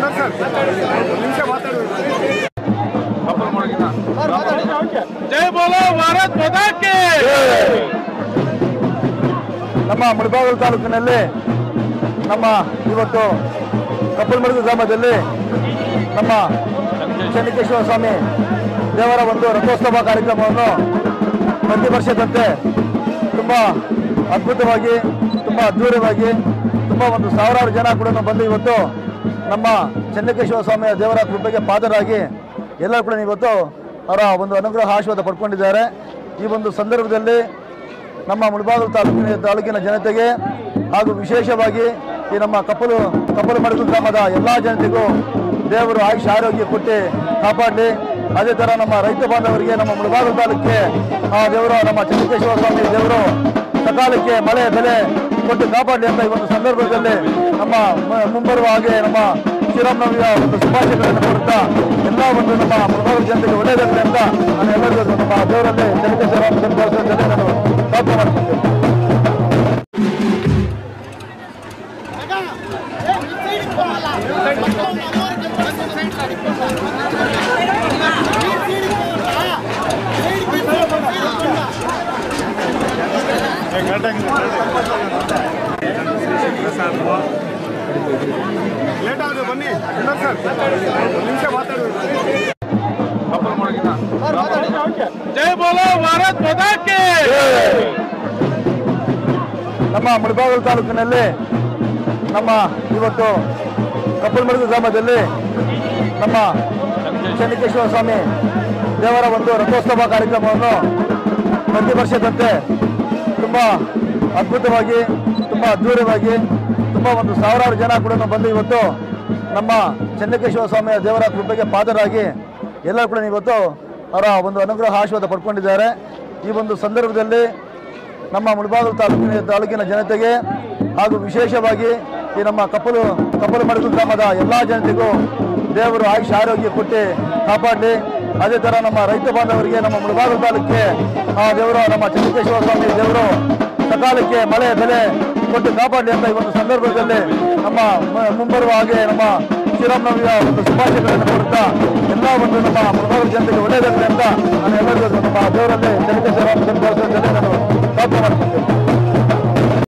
ಜೈ ಬೋಲೋ ಭಾರತ್ ಮಾತಾ ಕಿ ನಮ್ಮ ಮುಳಬಾಗಿಲು ತಾಲೂಕಿನಲ್ಲಿ ನಮ್ಮ ಇವತ್ತು ಕಪ್ಪಲ್ಮಡುಗು ಗ್ರಾಮದಲ್ಲಿ ನಮ್ಮ ಚೆನ್ನಕೇಶ್ವರ ಸ್ವಾಮಿ ದೇವರ ಒಂದು ರಥೋತ್ಸವ ಕಾರ್ಯಕ್ರಮವನ್ನು ಪ್ರತಿ ವರ್ಷದಂತೆ ತುಂಬ ಅದ್ಭುತವಾಗಿ ತುಂಬ ಅದ್ಧೂರಿಯಾಗಿ ತುಂಬ ಒಂದು ಸಾವಿರಾರು ಜನ ಕೂಡ ಬಂದು ಇವತ್ತು ನಮ್ಮ ಚೆನ್ನಕೇಶ್ವರ ಸ್ವಾಮಿಯ ದೇವರ ಕೃಪೆಗೆ ಪಾತ್ರರಾಗಿ ಎಲ್ಲರೂ ಕೂಡ ಇವತ್ತು ಅವರ ಒಂದು ಅನುಗ್ರಹ ಆಶೀರ್ವಾದ ಪಡ್ಕೊಂಡಿದ್ದಾರೆ ಈ ಒಂದು ಸಂದರ್ಭದಲ್ಲಿ ನಮ್ಮ ಮುಳಬಾಗಿಲು ತಾಲೂಕಿನ ತಾಲೂಕಿನ ಜನತೆಗೆ ಹಾಗೂ ವಿಶೇಷವಾಗಿ ಈ ನಮ್ಮ ಕಪ್ಪಲು ಕಪ್ಪಲು ಮಡಗು ಗ್ರಾಮದ ಎಲ್ಲ ಜನತೆಗೂ ದೇವರು ಆಯುಷ್ ಆರೋಗ್ಯ ಕೊಟ್ಟು ಕಾಪಾಡಲಿ ಅದೇ ಥರ ನಮ್ಮ ರೈತ ಬಾಂಧವರಿಗೆ ನಮ್ಮ ಮುಳಬಾಗಿಲು ತಾಲೂಕಿಗೆ ಆ ದೇವರು ನಮ್ಮ ಚಂದ್ರಕೇಶ್ವರ ಸ್ವಾಮಿ ದೇವರು ಸಕಾಲಕ್ಕೆ ಮಳೆ ಬೆಲೆ ಕೊಟ್ಟು ಕಾಪಾಡಲಿ ಅಂತ ಈ ಒಂದು ಸಂದರ್ಭದಲ್ಲಿ ನಮ್ಮ ಮ- ಮುಂಬರುವ ಹಾಗೆ ನಮ್ಮ ಶ್ರೀರಾಮನವಮಿಯ ಒಂದು ಶುಭಾಶಯಗಳನ್ನು ಕೊಡುತ್ತಾ ಎಲ್ಲ ಒಂದು ನಮ್ಮ ಮುಳಬಾಗಿಲು ಜನತೆಗೆ ಒಳ್ಳೆಯದಾಗಲಿ ಅಂತ ನಾನು ಎಲ್ಲರಿಗೂ ನಮ್ಮ ದೇವರಲ್ಲಿ ಚಂದ್ರಕೇಶ್ವರ ಸ್ವಾಮಿ ನಾನು ಪ್ರಾರ್ಥನೆ ಮಾಡ್ತೀನಿ ಲೇಟ್ ಆದ್ರೆ ಬನ್ನಿ ಇಲ್ಲ ಸರ್ ಒಂದು ನಿಮಿಷ ಮಾತಾಡಿ ಜೈ ಬೋಲೋ ಭಾರತ್ ಮಾತಾ ಕಿ ನಮ್ಮ ಮುಳಬಾಗಿಲು ತಾಲೂಕಿನಲ್ಲಿ ನಮ್ಮ ಇವತ್ತು ಕಪ್ಪಲ್ಮಡುಗು ಗ್ರಾಮದಲ್ಲಿ ನಮ್ಮ ಚೆನ್ನಕೇಶ್ವರ ಸ್ವಾಮಿ ದೇವರ ಒಂದು ರಥೋತ್ಸವ ಕಾರ್ಯಕ್ರಮವನ್ನು ಪ್ರತಿ ವರ್ಷದಂತೆ ತುಂಬ ಅದ್ಭುತವಾಗಿ ತುಂಬ ಅದ್ಧೂರಿಯಾಗಿ ತುಂಬ ಒಂದು ಸಾವಿರಾರು ಜನ ಕೂಡ ಬಂದು ಇವತ್ತು ನಮ್ಮ ಚೆನ್ನಕೇಶ್ವರ ಸ್ವಾಮಿಯ ದೇವರ ಕೃಪೆಗೆ ಪಾತ್ರರಾಗಿ ಎಲ್ಲರೂ ಕೂಡ ಇವತ್ತು ಅವರ ಒಂದು ಅನುಗ್ರಹ ಆಶೀರ್ವಾದ ಪಡ್ಕೊಂಡಿದ್ದಾರೆ ಈ ಒಂದು ಸಂದರ್ಭದಲ್ಲಿ ನಮ್ಮ ಮುಳಬಾಗಿಲು ತಾಲೂಕಿನ ತಾಲೂಕಿನ ಜನತೆಗೆ ಹಾಗೂ ವಿಶೇಷವಾಗಿ ಈ ನಮ್ಮ ಕಪ್ಪಲು ಕಪ್ಪಲು ಮಡಗು ಗ್ರಾಮದ ಎಲ್ಲ ಜನತೆಗೂ ದೇವರು ಆಯುಷ್ ಆರೋಗ್ಯ ಕೊಟ್ಟು ಕಾಪಾಡಲಿ ಅದೇ ಥರ ನಮ್ಮ ರೈತ ಬಾಂಧವರಿಗೆ ನಮ್ಮ ಮುಳಬಾಗಿಲು ತಾಲೂಕಿಗೆ ಆ ದೇವರು ನಮ್ಮ ಚಂದ್ರಕೇಶ್ವರ ಸ್ವಾಮಿ ದೇವರು ಸಕಾಲಕ್ಕೆ ಮಳೆ ಬೆಲೆ ಕೊಟ್ಟು ಕಾಪಾಡಲಿ ಅಂತ ಈ ಒಂದು ಸಂದರ್ಭದಲ್ಲಿ ನಮ್ಮ ಮ- ಮುಂಬರುವ ಹಾಗೆ ನಮ್ಮ ಶ್ರೀರಾಮನವಮಿಯ ಒಂದು ಶುಭಾಶಯಗಳನ್ನು ಕೊಡುತ್ತಾ ಎಲ್ಲ ಒಂದು ನಮ್ಮ ಮುಳಬಾಗಿಲು ಜನತೆಗೆ ಒಳ್ಳೆಯದಾಗಲಿ ಅಂತ ನಾನು ಎಲ್ಲರಿಗೂ ನಮ್ಮ ದೇವರಲ್ಲಿ ಚಂದ್ರಕೇಶ್ವರ ಸ್ವಾಮಿ ನಾನು